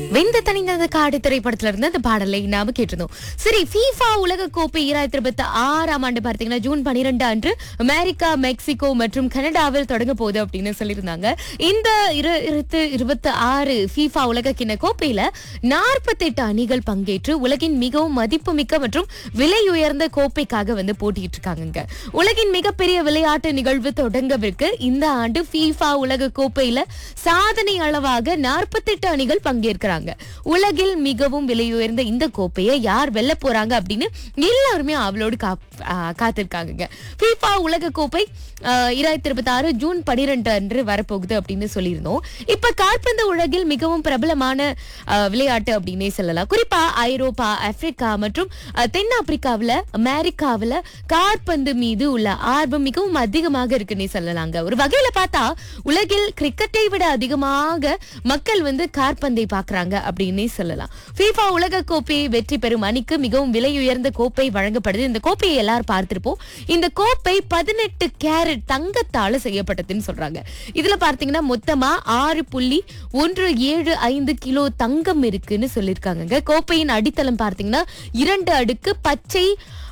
வெந்த தனிந்த காடு திரைப்படத்துல இருந்து அந்த பாடலை நாம கேட்டிருந்தோம் சரி FIFA உலக கோப்பை ஈராயிரத்தி இருபத்தி ஆறாம் ஆண்டு பார்த்தீங்கன்னா ஜூன் பனிரெண்டு அன்று அமெரிக்கா மெக்சிகோ மற்றும் கனடாவில் தொடங்க போகுது அப்படின்னு சொல்லியிருந்தாங்க இந்த இரு- இருபத்து இருபத்தி ஆறு FIFA உலக கிண்ண கோப்பையில நாற்பத்தெட்டு அணிகள் பங்கேற்று உலகின் மிகவும் மதிப்புமிக்க மற்றும் விலை உயர்ந்த கோப்பைக்காக வந்து போட்டிட்டு இருக்காங்க உலகின் மிகப்பெரிய விளையாட்டு நிகழ்வு தொடங்கவிருக்கு இந்த ஆண்டு FIFA உலக கோப்பையில சாதனை அளவாக நாற்பத்தெட்டு அணிகள் பங்கேற்கிறாங்க உலகில் மிகவும் விலை உயர்ந்த இந்த கோப்பையை யார் வெல்ல போறாங்க அப்படின்னு எல்லாருமே அவளோடு காத்திருக்காங்க FIFA உலக கோப்பை இராயிரத்தி இருபத்தி ஆறு ஜூன் பனிரெண்டு அன்று வரப்போகுது அப்படின்னு சொல்லியிருந்தோம் இப்ப கால்பந்து உலகில் மிகவும் பிரபலமான ஆஹ், விளையாட்டு அப்படின்னே சொல்லலாம் குறிப்பா ஐரோப்பா ஆப்பிரிக்கா மற்றும் ஆஹ், தென்னாப்பிரிக்காவுல அமெரிக்காவுல கால்பந்து மீது உள்ள ஆர்வம் மிகவும் அதிகமாக இருக்குன்னே சொல்லலாங்க ஒரு வகையில பார்த்தா உலகில் கிரிக்கெட்டை விட அதிகமாக மக்கள் வந்து காற்பந்தை பார்க்கறாங்க அப்படின்னே சொல்லலாம் FIFA உலக கோப்பையை வெற்றி பெறும் அணிக்கு மிகவும் விலை உயர்ந்த கோப்பை வழங்கப்படுது இந்த கோப்பையை எல்லாரும் பார்த்திருப்போம் இந்த கோப்பை பதினெட்டு கேரட் தங்கத்தால செய்யப்பட்டதுன்னு சொல்றாங்க இதுல பார்த்தீங்கன்னா மொத்தமா ஆறு புள்ளி ஒன்று ஏழு ஐந்து கிலோ தங்கம் இருக்குன்னு சொல்லியிருக்காங்க கோப்பையின் அடித்தளம் பார்த்தீங்கன்னா இரண்டு அடுக்கு பச்சை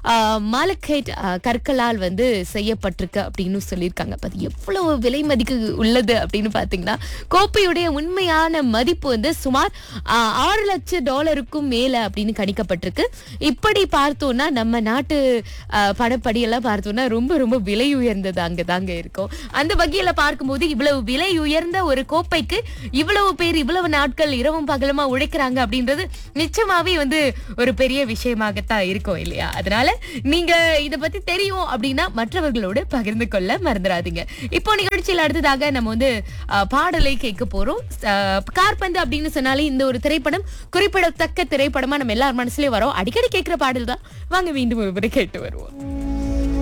மாலக்கைட் கற்களால் வந்து செய்யப்பட்டிருக்கு அப்படின்னு சொல்லியிருக்காங்க அப்ப அது எவ்வளவு விலை மதிக்கு உள்ளது அப்படின்னு பார்த்தீங்கன்னா கோப்பையுடைய உண்மையான மதிப்பு வந்து சுமார் ஆஹ், ஆறு லட்சம் டாலருக்கும் மேல அப்படின்னு கணிக்கப்பட்டிருக்கு இப்படி பார்த்தோம்னா நம்ம நாட்டு ஆஹ், பணப்படி எல்லாம் பார்த்தோம்னா ரொம்ப ரொம்ப விலை உயர்ந்தது அங்க தாங்க இருக்கும் அந்த வகையில பார்க்கும்போது இவ்வளவு விலை உயர்ந்த ஒரு கோப்பைக்கு இவ்வளவு பேர் இவ்வளவு நாட்கள் இரவும் பகலுமா உழைக்கிறாங்க அப்படின்றது நிச்சயமாவே வந்து ஒரு பெரிய விஷயமாகத்தான் இருக்கும் இல்லையா அதனால நீங்க இத பத்தி தெரியும் அப்படின்னா மற்றவர்களோடு பகிர்ந்து கொள்ள மறந்துடாதீங்க இப்போ நிகழ்ச்சியில் அடுத்ததாக நம்ம வந்து அஹ், பாடலை கேட்க போறோம் அஹ், கார்பந்து அப்படின்னு சொன்னாலே இந்த ஒரு திரைப்படம் குறிப்பிடத்தக்க திரைப்படமா நம்ம எல்லார் மனசுலயும் வரோம் அடிக்கடி கேட்கிற பாடல் தான் வாங்க மீண்டும் ஒரு முறை கேட்டு வருவோம்